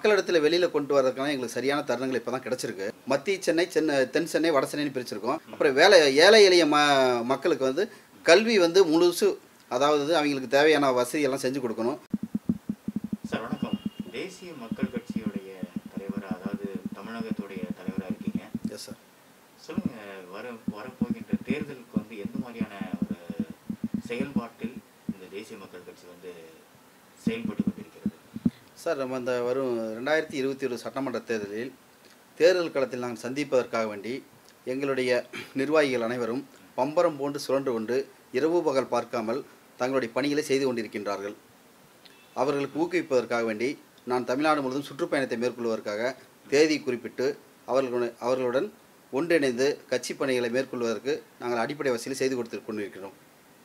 மக்களிடத்தில் வெளியில் கொண்டு வரதுக்கான எங்களுக்கு சரியான தருணங்கள் இப்போ தான் கிடச்சிருக்கு மத்திய சென்னை சென்னை தென் சென்னை வட சென்னைன்னு பிரிச்சிருக்கோம் அப்புறம் வேலை ஏழை எளிய ம மக்களுக்கு வந்து கல்வி வந்து முழுசு அதாவது அவங்களுக்கு தேவையான வசதி எல்லாம் செஞ்சு கொடுக்கணும் சார் வணக்கம் தேசிய மக்கள் கட்சியுடைய தலைவர் அதாவது தமிழகத்துடைய தலைவராக இருக்கீங்க எஸ் சார் சொல்லுங்க வர வரப்போகின்ற தேர்தலுக்கு வந்து எந்த மாதிரியான ஒரு செயல்பாட்டில் இந்த தேசிய மக்கள் கட்சி வந்து செயல்பட்டு கொண்டிருக்கிறது சார் நம்ம இந்த வரும் ரெண்டாயிரத்தி இருபத்தி ஒரு சட்டமன்ற தேர்தலில் தேர்தல் களத்தில் நாங்கள் சந்திப்பதற்காக வேண்டி எங்களுடைய நிர்வாகிகள் அனைவரும் பம்பரம் போன்று சுழன்று கொண்டு இரவு பகல் பார்க்காமல் தங்களுடைய பணிகளை செய்து கொண்டிருக்கின்றார்கள் அவர்களுக்கு ஊக்குவிப்பதற்காக வேண்டி நான் தமிழ்நாடு முழுவதும் சுற்றுப்பயணத்தை மேற்கொள்வதற்காக தேதி குறிப்பிட்டு அவர்களுடன் அவர்களுடன் ஒன்றிணைந்து கட்சி பணிகளை மேற்கொள்வதற்கு நாங்கள் அடிப்படை வசதி செய்து கொடுத்து கொண்டிருக்கிறோம்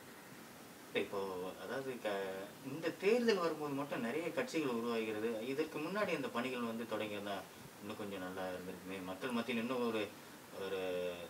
இப்போ அதாவது க- இந்த தேர்தல் வரும்போது மட்டும் நிறைய கட்சிகள் உருவாகிறது இதற்கு முன்னாடி அந்த பணிகள் வந்து தொடங்கியிருந்தா இன்னும் கொஞ்சம் நல்லா இருந்திருக்குமே மக்கள் மத்தியில் இன்னும் ஒரு ஒரு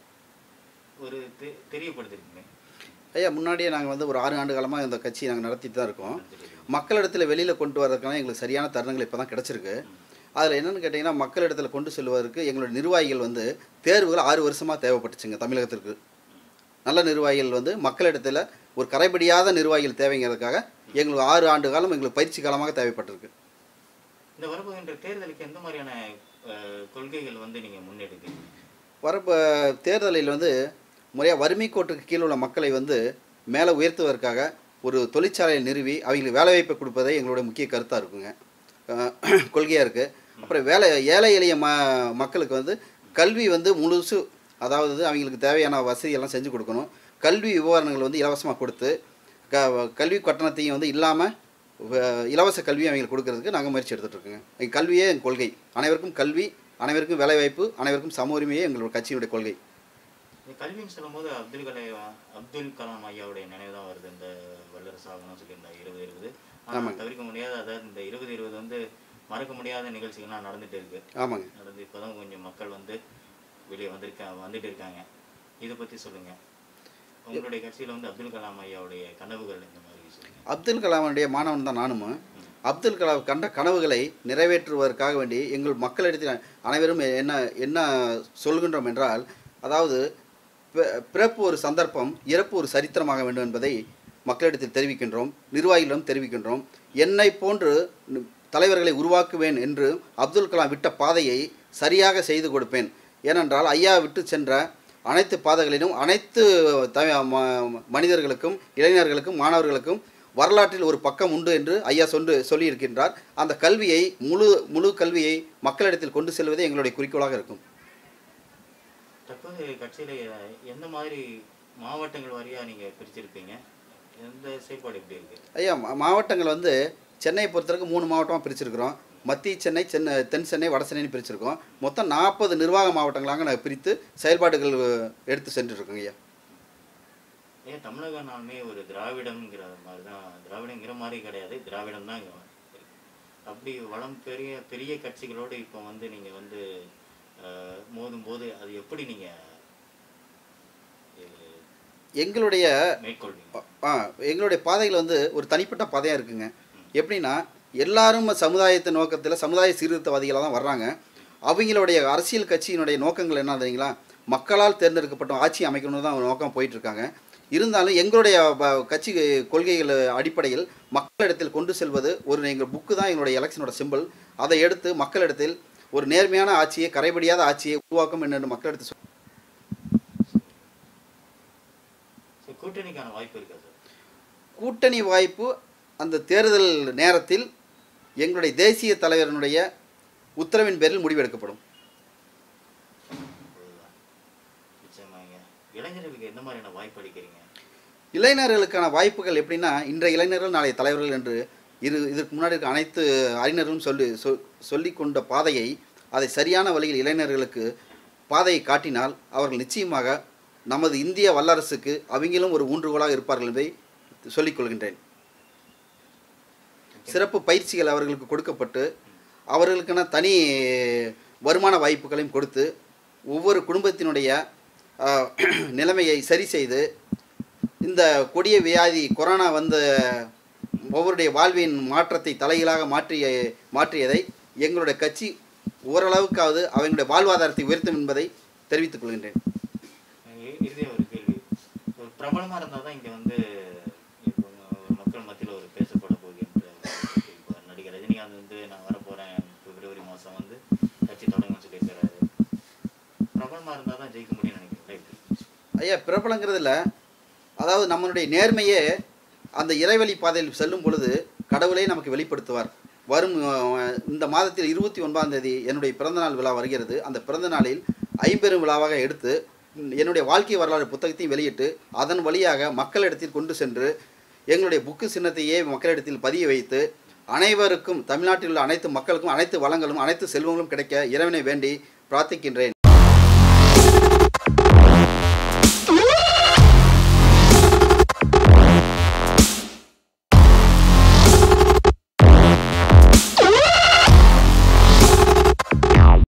ஒரு தெ- தெரியப்படுத்திருக்குமே ஐயா முன்னாடியே நாங்கள் வந்து ஒரு ஆறு ஆண்டு காலமாக இந்த கட்சியை நாங்கள் நடத்திட்டு தான் இருக்கோம் மக்களிடத்தில் வெளியில் கொண்டு வரதுக்கான எங்களுக்கு சரியான தருணங்கள் இப்போ தான் கிடச்சிருக்கு அதில் என்னென்னு கேட்டிங்கன்னா மக்களிடத்தில் கொண்டு செல்வதற்கு எங்களுடைய நிர்வாகிகள் வந்து தேர்வுகள் ஆறு வருஷமாக தேவைப்பட்டுச்சுங்க தமிழகத்திற்கு நல்ல நிர்வாகிகள் வந்து மக்களிடத்தில் ஒரு கரைபடியாத நிர்வாகிகள் தேவைங்கிறதுக்காக எங்களுக்கு ஆறு ஆண்டு காலம் எங்களுக்கு பயிற்சி காலமாக தேவைப்பட்டிருக்கு இந்த வரப்போகின்ற தேர்தலுக்கு எந்த மாதிரியான அஹ், கொள்கைகள் வந்து நீங்க முன்னெடுக்கிறீங்க வரப்போ தேர்தலில் வந்து முறையாக வறுமை கோட்டுக்கு கீழே உள்ள மக்களை வந்து மேலே உயர்த்துவதற்காக ஒரு தொழிற்சாலையை நிறுவி அவங்களுக்கு வேலைவாய்ப்பை கொடுப்பதே எங்களுடைய முக்கிய கருத்தாக இருக்குங்க கொள்கையாக இருக்குது அப்புறம் வேலை ஏழை எளிய ம மக்களுக்கு வந்து கல்வி வந்து முழுசு அதாவது அவங்களுக்கு தேவையான வசதியெல்லாம் செஞ்சு கொடுக்கணும் கல்வி உபகரணங்கள் வந்து இலவசமாக கொடுத்து க கல்வி கட்டணத்தையும் வந்து இல்லாமல் இலவச கல்வி அவங்களுக்கு கொடுக்கறதுக்கு நாங்கள் முயற்சி எடுத்துகிட்டு இருக்கோங்க எங்கள் கல்வியே எங்கள் கொள்கை அனைவருக்கும் கல்வி அனைவருக்கும் வேலைவாய்ப்பு அனைவருக்கும் சம உரிமையே எங்களோட கட்சியினுடைய கொள்கை இந்த கல்வின்னு சொல்லும்போது அப்துல் கலாம் அப்துல் கலாம் ஐயாவுடைய நினைவு தான் வருது இந்த வல்லரசு ஆகணும்னு சொல்லியிருந்தா இருபது இருபது ஆனால் ஆமாங்க. தவிர்க்க முடியாத அதாவது இந்த இருபது இருபது வந்து மறக்க முடியாத நிகழ்ச்சிகள்லாம் நடந்துட்டு இருக்கு ஆமாங்க நடந்து இப்போதான் கொஞ்சம் மக்கள் வந்து வெளியே வந்திருக்கா வந்துட்டு இருக்காங்க இதை பத்தி சொல்லுங்க உங்களுடைய கட்சியில வந்து அப்துல் கலாம் ஐயாவுடைய கனவுகள் இந்த மாதிரி சொல்லுங்க அப்துல் கலாமுடைய மாணவன் தான் நானும் அப்துல் கலாம் கண்ட கனவுகளை நிறைவேற்றுவதற்காக வேண்டி எங்கள் மக்களிடத்தில் அனைவரும் என்ன என்ன சொல்கின்றோம் என்றால் அதாவது பி- பிறப்பு ஒரு சந்தர்ப்பம் இறப்பு ஒரு சரித்திரமாக வேண்டும் என்பதை மக்களிடத்தில் தெரிவிக்கின்றோம் நிர்வாகிகளிடம் தெரிவிக்கின்றோம் என்னை போன்று ந- தலைவர்களை உருவாக்குவேன் என்று அப்துல் கலாம் விட்ட பாதையை சரியாக செய்து கொடுப்பேன் ஏனென்றால் ஐயா விட்டு சென்ற அனைத்து பாதைகளிலும் அனைத்து த ம- மனிதர்களுக்கும் இளைஞர்களுக்கும் மாணவர்களுக்கும் வரலாற்றில் ஒரு பக்கம் உண்டு என்று ஐயா சொன்று சொல்லியிருக்கின்றார் அந்த கல்வியை முழு முழு கல்வியை மக்களிடத்தில் கொண்டு செல்வதே எங்களுடைய குறிக்கோளாக இருக்கும் தற்போது கட்சியில எந்த மாதிரி மாவட்டங்கள் வாரியா நீங்க பிரிச்சிருப்பீங்க எந்த செயல்பாடு எப்படி இருக்கு ஐயா மா- மாவட்டங்கள் வந்து சென்னையை பொறுத்தவரைக்கும் மூணு மாவட்டமாக பிரிச்சிருக்கிறோம் மத்திய சென்னை சென்னை தென் சென்னை வட சென்னைன்னு பிரிச்சிருக்கோம் மொத்தம் நாற்பது நிர்வாக மாவட்டங்களாக நாங்கள் பிரித்து செயல்பாடுகள் எடுத்து சென்றுருக்கோங்க ஐயா ஏன் தமிழக நாளுமே ஒரு திராவிடம்ங்கிற மாதிரி தான் திராவிடங்கிற மாதிரி கிடையாது திராவிடம் தான் இங்க இருக்கு. அப்படி வளம் பெரிய பெரிய கட்சிகளோடு இப்போ வந்து நீங்க வந்து அஹ், மோதும் போது அது எப்படி நீங்க அஹ், எங்களுடைய மேற்கொள்வீங்க ஆ எங்களுடைய பாதைகள் வந்து ஒரு தனிப்பட்ட பாதையாக இருக்குங்க எப்படின்னா எல்லாரும் சமுதாயத்தை நோக்கத்தில் சமுதாய சீர்திருத்தவாதிகளாக தான் வர்றாங்க அவங்களுடைய அரசியல் கட்சியினுடைய நோக்கங்கள் என்ன தெரியுங்களா மக்களால் தேர்ந்தெடுக்கப்பட்ட ஆட்சி அமைக்கணும்னு தான் நோக்கம் போயிட்டு இருக்காங்க இருந்தாலும் எங்களுடைய ப- கட்சி கொள்கைகள் அடிப்படையில் மக்களிடத்தில் கொண்டு செல்வது ஒரு எங்கள் புக்கு தான் எங்களுடைய எலெக்ஷனோட சிம்பிள் அதை எடுத்து மக்களிடத்தில் ஒரு நேர்மையான ஆட்சியை கரைபடியாத ஆட்சியை உருவாக்கும் என்று மக்களிடத்தில் சொல்- சரி, கூட்டணிக்கான வாய்ப்பு இருக்கா சார் கூட்டணி வாய்ப்பு அந்த தேர்தல் நேரத்தில் எங்களுடைய தேசிய தலைவரினுடைய உத்தரவின் பேரில் முடிவெடுக்கப்படும் அதுதான். நிச்சயமாங்க இளைஞர்களுக்கு எந்த மாதிரியான வாய்ப்பு அளிக்கிறீங்க இளைஞர்களுக்கான வாய்ப்புகள் எப்படின்னா இன்றைய இளைஞர்கள் நாளைய தலைவர்கள் என்று இரு இதற்கு முன்னாடி இருக்க அனைத்து அறிஞர்களும் சொல்லி சொ சொல்லி கொண்ட பாதையை அதை சரியான வழியில் இளைஞர்களுக்கு பாதையை காட்டினால் அவர்கள் நிச்சயமாக நமது இந்திய வல்லரசுக்கு அவங்களும் ஒரு ஊன்றுகோலாக இருப்பார்கள் என்பதை சொல்லிக் கொள்கின்றேன் சிறப்பு பயிற்சிகள் அவர்களுக்கு கொடுக்கப்பட்டு அவர்களுக்கென தனி வருமான வாய்ப்புகளையும் கொடுத்து ஒவ்வொரு குடும்பத்தினுடைய ஆஹ், நிலைமையை சரி செய்து இந்த கொடிய வியாதி கொரோனா வந்த ஒவ்வொருடைய வாழ்வின் மாற்றத்தை தலைகீழாக மாற்றிய மாற்றியதை எங்களுடைய கட்சி ஓரளவுக்காவது அவங்களுடைய வாழ்வாதாரத்தை உயர்த்தும் என்பதை தெரிவித்துக் கொள்கின்றேன் இ- இறுதியா ஒரு கேள்வி ஒரு பிரபலமா இருந்தால் தான் இங்க வந்து இப்போ ஒரு மக்கள் மத்தியில ஒரு பேசப்பட போகின்ற இப்போ நடிகர் ரஜினிகாந்த் வந்து நான் வரப்போறேன் பிப்ரவரி மாசம் வந்து கட்சி தொடங்கும்னு சொல்லியிருக்கிறாரு பிரபலமா இருந்தால் தான் ஜெயிக்க முடியும்னு நினைக்கிறேன் ரைட் ஐயா பிரபலங்கிறதுல அதாவது நம்மளுடைய நேர்மையே அந்த இறைவழி பாதையில் செல்லும் பொழுது கடவுளே நமக்கு வெளிப்படுத்துவார் வரும் அஹ், இந்த மாதத்தில் இருபத்தி ஒன்பதாம் தேதி என்னுடைய பிறந்தநாள் விழா வருகிறது அந்த பிறந்த நாளில் ஐம்பெரும் விழாவாக எடுத்து ம், என்னுடைய வாழ்க்கை வரலாறு புத்தகத்தையும் வெளியிட்டு அதன் வழியாக மக்களிடத்தில் கொண்டு சென்று எங்களுடைய புக்கு சின்னத்தையே மக்களிடத்தில் பதிய வைத்து அனைவருக்கும் தமிழ்நாட்டில் உள்ள அனைத்து மக்களுக்கும் அனைத்து வளங்களும் அனைத்து செல்வங்களும் கிடைக்க இறைவனை வேண்டி பிரார்த்திக்கின்றேன்